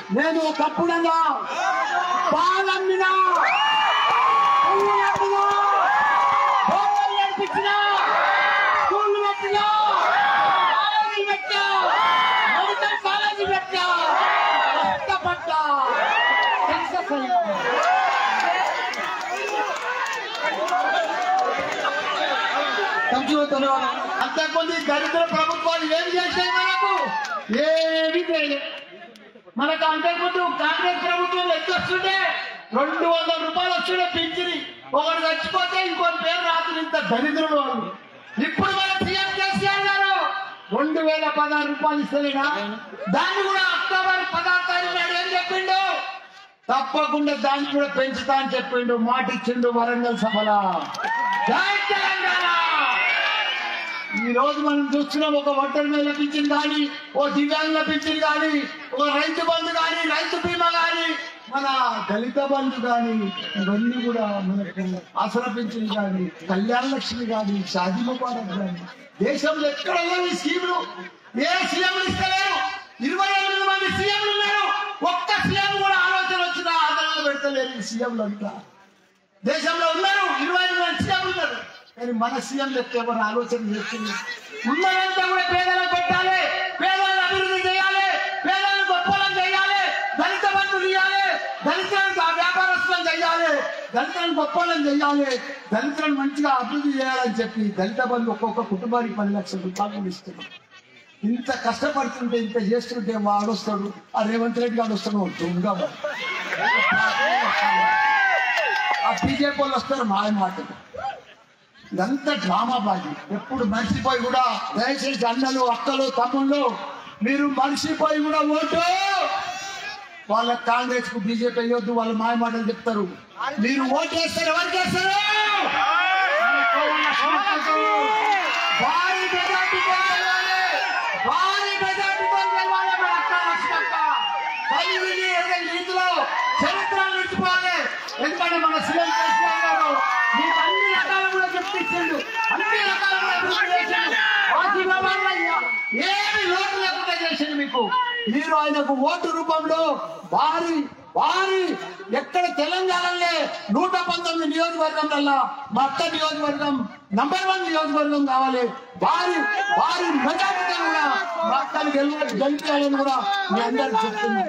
నేను ఒకప్పుడన్నా పాలమ్మినా పువ్వులు అమ్మినా, హోటల్ నడిపించినా స్కూల్ పెట్టినా కాలేజీ పెట్టా మెడికల్ కాలేజీ పెట్టా కష్టపడ్డా సక్సెస్ అయ్యా ధన్యవాదాలు అంతకుముందు ఈ దరిద్ర ప్రభుత్వాలు ఏమి చేశాయి మనకు ఏమి చేయలేదు మనకు అంతకుముందు కాంగ్రెస్ ప్రభుత్వం ఎంత వస్తుండే రెండు వందల రూపాయలు వస్తుండే పింఛని ఒకరు చచ్చిపోతే ఇంకొక పేరు రాత్రి ఇంత దరిద్రులు వాళ్ళు ఇప్పుడు మన సీఎం కేసీఆర్ గారు రెండు వేల పదహారు రూపాయలు ఇస్తలేనా దాన్ని కూడా అక్టోబర్ పదహారు తారీఖు నాడు ఏం చెప్పిండు తప్పకుండా దాన్ని కూడా పెంచుతా అని చెప్పిండు మాట ఇచ్చిండు వరంగల్ సభలో జై తెలంగాణ ఈ రోజు మనం చూస్తున్నాం ఒక ఒంటరి మీద పింఛన్ కానీ ఓ దివ్యాంగుల పింఛన్ కానీ ఒక రైతు బంధు కానీ రైతు బీమా కానీ మన దళిత బంధు కానీ ఇవన్నీ కూడా మనకు ఆసర పింఛన్ కానీ కళ్యాణ లక్ష్మి కానీ షాదీ ముబారక్ కానీ దేశంలో ఎక్కడ లేవు ఈ స్కీములు ఏ సీఎంలు ఇస్తలేరు ఇరవై ఎనిమిది మంది సీఎంలు ఉన్నారు ఒక్క సీఎం కూడా ఆలోచన వచ్చిన ఆదరణ పెడతలేరు ఈ సీఎంలు అంతా దేశంలో ఉన్నారు ఇరవై ఐదు మంది సీఎంలు ఉన్నారు కానీ మన సీఎం చెప్తే ఎవరు ఆలోచన చేస్తుంది ఉన్నదంతా కూడా పేదలకు పెట్టాలి పేదలను అభివృద్ధి చేయాలి పేదలను గొప్పలను చేయాలి దళిత బంధువులు ఇవ్వాలి దళితులను ఆ వ్యాపారస్తులను చేయాలి దళితులను గొప్పలను చేయాలి దళితులను మంచిగా అభివృద్ధి చేయాలని చెప్పి దళిత బంధు ఒక్కొక్క కుటుంబానికి పది లక్షల రూపాయలు ఇస్తున్నారు ఇంత కష్టపడుతుంటే ఇంత చేస్తుంటే వాడు వస్తాడు ఆ రేవంత్ రెడ్డి గారు వస్తాడు వాడు దొంగ వాడు. ఆ బీజేపీ వాళ్ళు వస్తారు మాయ మాటలు ఇదంతా డ్రామా బాజీ ఎప్పుడు మర్చిపోయి కూడా దయచేసి అన్నలు అక్కలు తమ్ముళ్ళు మీరు మర్చిపోయి కూడా ఓటు వాళ్ళ కాంగ్రెస్ కు బీజేపీ అయ్యొద్దు వాళ్ళ మాయ మాటలు చెప్తారు మీరు ఓటు వేస్తారు ఎవరికి వేస్తారు భారీ మెజార్టీతో గెలవాలి. భారీ మెజార్టీతో గెలవాలి మన అక్క లక్ష్మక్క. పది విని ఇరవై రీతిలో చరిత్ర నిలిచిపోవాలి ఎందుకంటే మన సీఎం కేసీఆర్ గారు మీకు అన్ని రకాలు కూడా చెప్పించిండు అన్ని రకాలు కూడా అభివృద్ధి చేసిండు ఆర్థిక వ్యవహారంలో ఏమి లోటు లేకుండా చేసిండు మీకు మీరు ఆయనకు ఓటు రూపంలో భారీ భారీ ఎక్కడ తెలంగాణలో నూట పంతొమ్మిది నియోజకవర్గంలో మా అత్త నియోజకవర్గం నంబర్ వన్ నియోజకవర్గం కావాలి భారీ భారీ మెజార్టీతో కూడా మా అక్కని గెలు గెలిపించాలని కూడా మీ అందరికి చెప్తున్నాను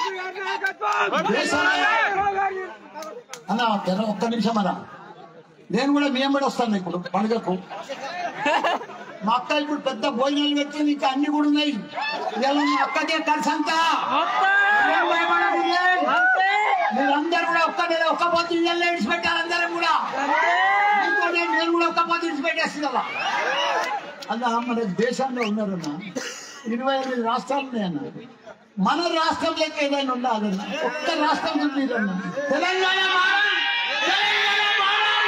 అన్న తెర- ఒక్క నిమిషం అన్న నేను కూడా మేము కూడా వస్తాను ఇప్పుడు పండుగకు మా అక్క ఇప్పుడు పెద్ద భోజనాలు పెట్టింది ఇంకా అన్ని కూడా ఉన్నాయి ఇలా మా అక్కకే కలిసి అంతా ఏం భయపడకూడదు. మీరందరూ కూడా ఒక్క నెల ఒక్క పొద్దు ఇళ్ళల్లో ఇడిచిపెట్టాలి అందరం కూడా మీతో నేను నేను కూడా ఒక్క పొద్దు ఇడిచిపెట్టేస్తుంది కదా అలా మన దేశంలో ఉన్నారన్న ఇరవై ఎనిమిది రాష్ట్రాలు ఉన్నాయన్న మన రాష్ట్రం లెక్క ఏదైనా ఉందా అదన్న ఒక్క రాష్ట్రం చూపిరన్న తెలంగాణ మారాలి! తెలంగాణ మారాలి!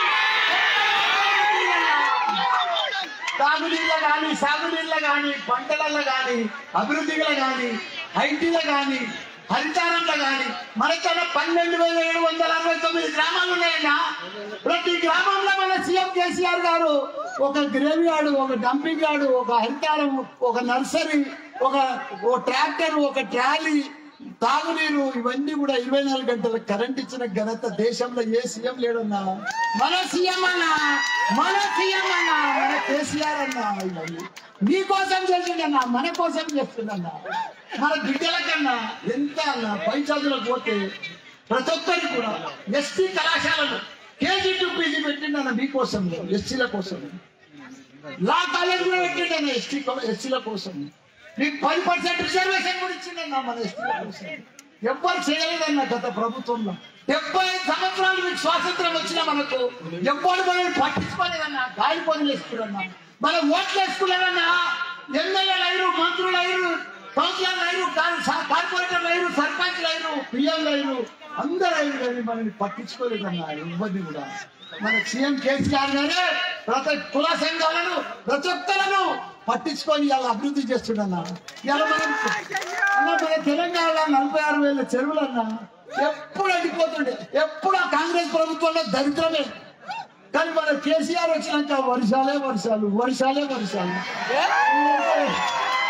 తాగునీళ్ళ కానీ సాగునీళ్ళ కానీ పంటలలో కానీ అభివృద్ధిలో కానీ ఐటీలో కానీ హరితారంలో కానీ మనకన్నా పన్నెండు వేల ఏడు వందల అరవై తొమ్మిది గ్రామాలు ఉన్నాయన్నా ప్రతి గ్రామంలో మన సీఎం కేసీఆర్ గారు ఒక గ్రేవ్ యార్డు ఒక డంపింగ్ యార్డు ఒక హరితారం ఒక నర్సరీ ఒక ఓ ట్రాక్టర్ ఒక ట్రాలీ తాగునీరు ఇవన్నీ కూడా ఇరవై నాలుగు గంటల కరెంట్ ఇచ్చిన ఘనత దేశంలో ఏ సీఎం లేడన్నా మన సీఎం అన్నా మన సీఎం అన్నా మన కేసీఆర్ అన్నా ఇవన్నీ మీకోసం చేసిండన్నా మన కోసం చేస్తుండన్నా మన బిడ్డల కన్నా ఎంత అన్నా పై చదువులకు పోతే ప్రతి ఒక్కరికి కూడా ఎస్టీ కళాశాలను కేజీ టు పీజీ పెట్టిండన్న మీకోసం ఎస్టీల కోసం లా కాలేజ్ కూడా పెట్టిండన్న ఎస్టీ ఎస్టీల కోసం మీకు పది పర్సెంట్ రిజర్వేషన్ కూడా ఇచ్చిండన్న మన ఎస్టీల కోసం ఎవ్వరు చేయలేదన్న గత ప్రభుత్వంలో డెబ్బై ఐదు సంవత్సరాలు మీకు స్వాతంత్రం వచ్చిన మనకు ఎవ్వరు మనల్ని పట్టించుకోలేదన్న గాలి పనులు వేసుకున్నా మనం ఓట్లు వేసుకున్నారన్నా ఎమ్మెల్యేలు అయ్యారు మంత్రులు అయ్యారు కౌన్సిలర్లు అయ్యారు కార్పొరేటర్లు అయ్యారు సర్పంచ్లు అయ్యారు పిఎంలు అయ్యారు అందరూ అయ్యారు కానీ మనల్ని పట్టించుకోలేదన్న ఇబ్బంది కూడా మన సీఎం కేసీఆర్ గారే ప్రతి కుల సంఘాలను ప్రతి ఒక్కలను పట్టించుకొని ఇలా అభివృద్ధి చేస్తుండన్నా ఇలా మనం అన్న మన తెలంగాణలో నలభై ఆరు వేల చెరువులన్నా ఎప్పుడు అడిగిపోతుండే ఎప్పుడు ఆ కాంగ్రెస్ ప్రభుత్వంలో దరిద్రమే కానీ మన కేసీఆర్ వచ్చినాక వర్షాలే వర్షాలు వర్షాలే వర్షాలు ఆ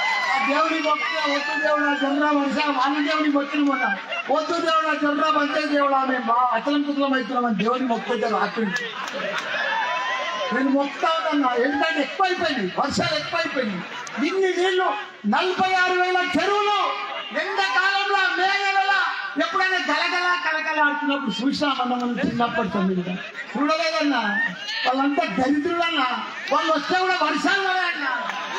దేవుని మొక్కిన ఒత్తు దేవుడా జొర్రా మనిషి వాళ్ళ దేవుని మొక్కిన మొన్న ఒత్తు దేవుడా జొర్రా మంచి దేవుడా మేము మా అతలం కుతలం అవుతున్నామని దేవుని మొక్కితే ఆపింది నేను మొక్తా ఉన్నా ఎందుకంటే ఎక్కువైపోయింది వర్షాలు ఎక్కువైపోయింది ఇన్ని నీళ్లు నలభై ఆరు వేల చెరువులు ఎండాకాలంలో మే నెలలో ఎప్పుడైనా గలగల కలగల ఆడుతున్నప్పుడు చూసినామన్నా మనం చిన్నప్పటి తొమ్మిది చూడలేదన్నా వాళ్ళంతా దరిద్రులన్నా వాళ్ళు వస్తే కూడా వర్షాలు పడాయన్నా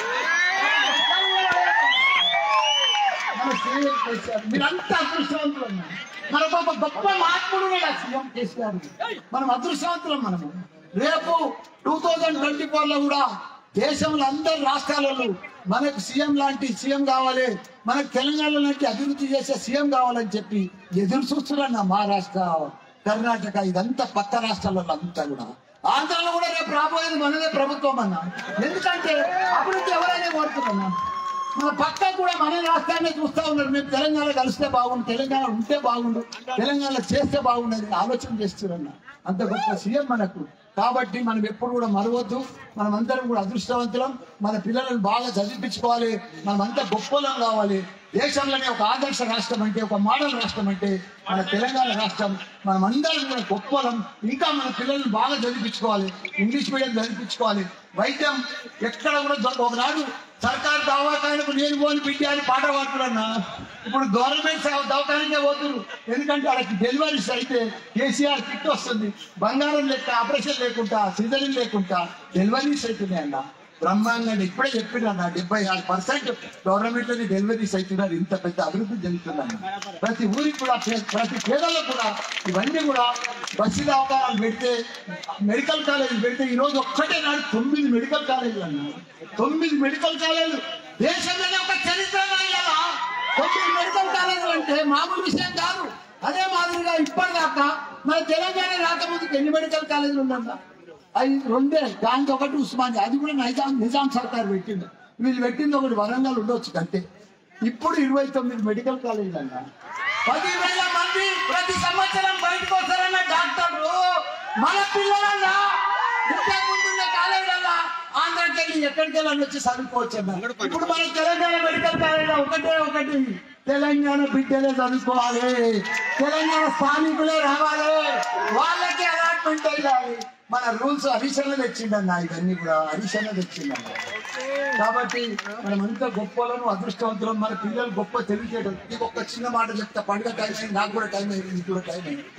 మన సీఎం కేసీఆర్ మీరంతా అదృష్టవంతులన్నా మనకు ఒక గొప్ప మహాత్ముడు ఉన్నాడు ఆ సీఎం కేసీఆర్ మనం అదృష్టవంతులం మనము రేపు టూ థౌజండ్ ట్వంటీ ఫోర్ లో కూడా దేశంలో అందరి రాష్ట్రాలలో మనకు సీఎం లాంటి సీఎం కావాలి మనకు తెలంగాణ లాంటి అభివృద్ధి చేసే సీఎం కావాలని చెప్పి ఎదురు చూస్తున్నా మహారాష్ట్ర కర్ణాటక ఇదంతా పక్క రాష్ట్రాలలో అంతా కూడా ఆంధ్రలో కూడా రేపు రాబోయేది మనదే ప్రభుత్వం అన్న ఎందుకంటే అభివృద్ధి ఎవరైనా కోరుతున్నా మన పక్క కూడా మన రాష్ట్రాన్ని చూస్తా ఉన్నారు మేము తెలంగాణ కలిస్తే బాగుండు తెలంగాణ ఉంటే బాగుండు తెలంగాణ చేస్తే బాగుండదు ఆలోచన చేస్తున్నా అంత గొప్ప సీఎం మనకు కాబట్టి మనం ఎప్పుడు కూడా మరవద్దు మనం అందరం కూడా అదృష్టవంతులం మన పిల్లలను బాగా చదివించుకోవాలి మనం అంతా గొప్పలం కావాలి దేశంలోనే ఒక ఆదర్శ రాష్ట్రం అంటే ఒక మోడల్ రాష్ట్రం అంటే మన తెలంగాణ రాష్ట్రం మనం అందరం కూడా గొప్పలం ఇంకా మన పిల్లల్ని బాగా చదివించుకోవాలి ఇంగ్లీష్ మీడియం చదివించుకోవాలి వైద్యం ఎక్కడ కూడా దొరక ఒకనాడు సర్కారు దవాఖానకు నేను పోని బిడ్డ అని పాట పాడుతున్నా ఇప్పుడు గవర్నమెంట్ దవాఖానకే పోతున్నారు ఎందుకంటే వాళ్ళకి డెలివరీస్ అయితే కేసీఆర్ కిట్ వస్తుంది బంగారం లెక్క ఆపరేషన్ లేకుండా సిజరింగ్ లేకుండా డెలివరీస్ అవుతున్నాయి అన్న బ్రహ్మాండంగా ఇప్పుడే చెప్పిన డెబ్బై ఆరు పర్సెంట్ గవర్నమెంట్ లోని డెలివరీస్ అవుతున్నారు ఇంత పెద్ద అభివృద్ధి జరుగుతున్నాయి ప్రతి ఊరికి కూడా పే- ప్రతి పేదలకు కూడా ఇవన్నీ కూడా బస్సు అవకాశాలు పెడితే మెడికల్ కాలేజ్ పెడితే ఈ రోజు ఒక్కటే నాడు తొమ్మిది మెడికల్ కాలేజీలు అన్నారు తొమ్మిది మెడికల్ కాలేజీలు దేశంలోనే ఒక చరిత్ర రాయాలా తొమ్మిది మెడికల్ కాలేజీలు అంటే మామూలు విషయం కాదు అదే మాదిరిగా ఇప్పటిదాకా మన తెలంగాణ రాకముందుకు ఎన్ని మెడికల్ కాలేజీలు ఉందంట అవి రెండే దానికి ఒకటి ఉస్మానియా అది కూడా నిజాం నిజాం సర్కార్ పెట్టింది వీళ్ళు పెట్టింది ఒకటి వరంగల్ ఉండొచ్చు కంటే ఇప్పుడు ఇరవై తొమ్మిది మెడికల్ కాలేజీలు అన్న పదివేల మంది ప్రతి సంవత్సరం బయటకు వస్తారన్న డాక్టర్లు మన పిల్లలన్నా ఇంతకు ముందున్న కాలేజీలన్నా ఆంధ్రకి వెళ్ళి ఎక్కడికి వెళ్ళని వచ్చి చదువుకోవచ్చు అన్న ఇప్పుడు మన తెలంగాణ మెడికల్ కాలేజ్ ఒకటే ఒకటి తెలంగాణ బిడ్డలే చదువుకోవాలి తెలంగాణ స్థానికులే రావాలి వాళ్ళకి అలాట్మెంట్ అయ్యాలి మన రూల్స్ హరిశన్న తెచ్చిండన్న ఇవన్నీ కూడా హరిశన్న తెచ్చిండన్న కాబట్టి మనమంతా గొప్పలను అదృష్టవంతులం మన పిల్లలు గొప్ప తెలివితేటలు నీకు ఒక చిన్న మాట చెప్తా పండుగ టైం అయింది నాకు కూడా టైం అయింది నీకు కూడా టైం అయింది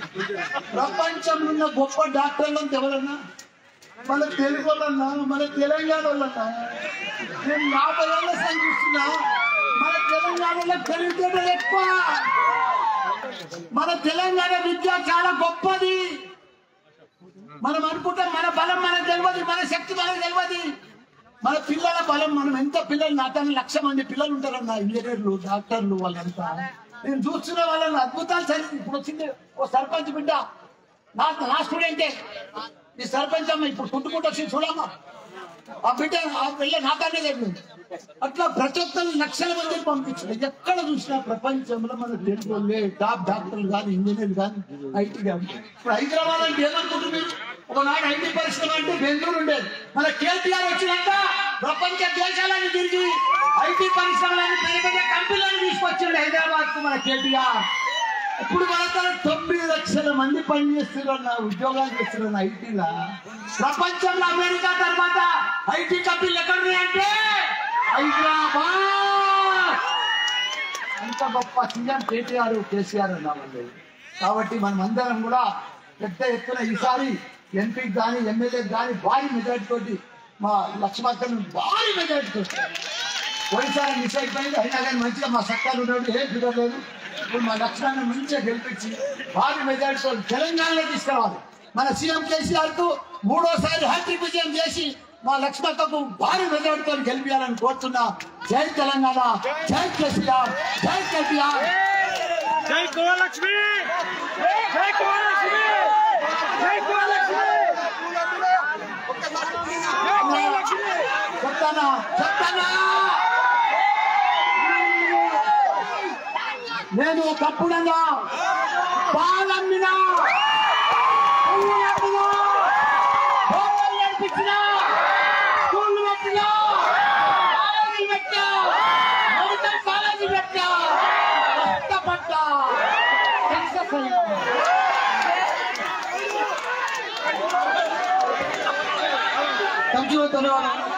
ప్రపంచంలో ఉన్న గొప్ప డాక్టర్లు అంటే ఎవరన్నా మన తెలుగు వాళ్ళన్నా మన తెలంగాణ వాళ్ళన్నా నేను యాభై ఏళ్ళ సంగతి చూస్తున్నా మన తెలంగాణలో తెలివితేటలు ఎక్కువ మన తెలంగాణ విద్య చాలా గొప్పది మనం అనుకుంటాం మన బలం మనకు తెలియదు మన శక్తి మనకు తెలియదు మన పిల్లల బలం మనం ఎంత పిల్లలు నాతని లక్ష మంది పిల్లలు ఉంటారన్న ఇంజనీర్లు డాక్టర్లు వాళ్ళంతా నేను చూస్తున్న వాళ్ళని అద్భుతాలు చదివి ఇప్పుడు వచ్చింది ఓ సర్పంచ్ బిడ్డ నా నా స్టూడెంటే ఈ సర్పంచ్ అమ్మ ఇప్పుడు చుట్టుకుంటూ వచ్చి చూడమ్మా ఆ బిడ్డ ఆ పిల్ల నాతోనే చదివింది అట్లా ప్రతి ఒక్కరు లక్షల మందిని పంపించారు ఎక్కడ చూసినా ప్రపంచంలో మన తెలుగు వాళ్ళే టాప్ డాక్టర్లు కానీ ఇంజనీర్లు కానీ ఐటీ కానీ ఇప్పుడు హైదరాబాద్ అంటే ఏమనుకుంటున్నారు మీరు ఒకనాడు ఐటీ పరిశ్రమ అంటే బెంగళూరు ఉండేది మన కేటీఆర్ వచ్చినాక ప్రపంచ దేశాలను తిరిగి ఐటీ పరిశ్రమలను పెద్ద పెద్ద కంపెనీలను తీసుకొచ్చిండు హైదరాబాద్ కు మన కేటీఆర్ ఇప్పుడు మనతో తొమ్మిది లక్షల మంది పనిచేస్తున్న ఉద్యోగాలు చేస్తున్న ఐటీలా ప్రపంచంలో అమెరికా తర్వాత ఐటీ కంపెనీలు ఎక్కడ ఉన్నాయంటే హైదరాబాద్ అంత గొప్ప సీఎం కేటీఆర్ కేసీఆర్ అన్నామండి కాబట్టి మనం అందరం కూడా పెద్ద ఎత్తున ఈసారి ఎంపీకి కానీ ఎమ్మెల్యేకి కానీ భారీ మెజార్టీ తోటి మా లక్ష్మక్కను భారీ మెజార్టీ తోటి పోయినసారి మిస్ అయిపోయింది అయినా కానీ మంచిగా మా సర్కారు ఉన్నప్పుడు ఏం ఫిగర్ లేదు ఇప్పుడు మా లక్ష్యాన్ని మంచిగా గెలిపించి భారీ మెజార్టీతో తెలంగాణలో తీసుకురావాలి మన సీఎం కేసీఆర్ కు మూడోసారి హ్యాట్రిక్ విజయం చేసి మా లక్ష్మక్కకు భారీ మెజార్టీతో గెలిపించాలని కోరుతున్నా జై తెలంగాణ జై కేసీఆర్ జై కేటీఆర్ జై గోలక్ష్మి జై గోలక్ష్మి జై గోలక్ష్మి జై గోలక్ష్మి చెప్తానా చెప్తానా నేను తప్పుడన్నా పాలమ్మినా పువ్వులమ్మినా, హోటల్ నడిపించినా, స్కూళ్ళు పెట్టినా, కాలేజీలు పెట్టినా, థ్యాంక్ యూ ధన్యవాదాలు